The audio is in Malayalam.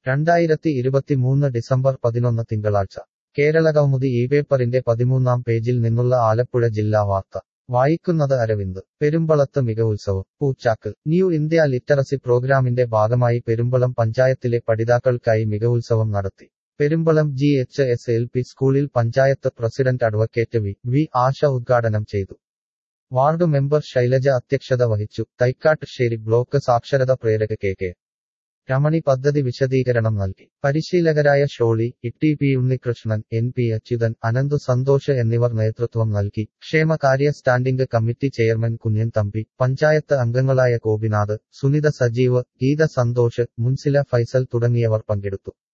രണ്ടായിരത്തി ഇരുപത്തിമൂന്ന് ഡിസംബർ പതിനൊന്ന് തിങ്കളാഴ്ച കേരളകൗമുദി ഈ പേപ്പറിന്റെ പതിമൂന്നാം പേജിൽ നിന്നുള്ള ആലപ്പുഴ ജില്ലാ വാർത്ത വായിക്കുന്നത് അരവിന്ദ് പെരുമ്പളത്ത് മികവുത്സവം പൂച്ചാക്കൽ ന്യൂ ഇന്ത്യ ലിറ്ററസി പ്രോഗ്രാമിന്റെ ഭാഗമായി പെരുമ്പളം പഞ്ചായത്തിലെ പഠിതാക്കൾക്കായി മികവുത്സവം നടത്തി Perumbalam G H S L P സ്കൂളിൽ panchayat president advocate V V Asha ഉദ്ഘാടനം ചെയ്തു വാർഡ് മെമ്പർ ശൈലജ അധ്യക്ഷത വഹിച്ചു തൈക്കാട്ടുശ്ശേരി ബ്ലോക്ക് സാക്ഷരത പ്രേരക കെ കെ രമണി പദ്ധതി വിശദീകരണം നൽകി പരിശീലകരായ Sholy Itty P Unnikrishnan N P Achuthan Ananthu Santhosh എന്നിവർ നേതൃത്വം നൽകി ക്ഷേമകാര്യ standing committee chairman Kunjan Thampi panchayat അംഗങ്ങളായ ഗോപിനാഥ് സുനിത സജീവ് ഗീത സന്തോഷ് മുൻസില ഫൈസൽ തുടങ്ങിയവർ പങ്കെടുത്തു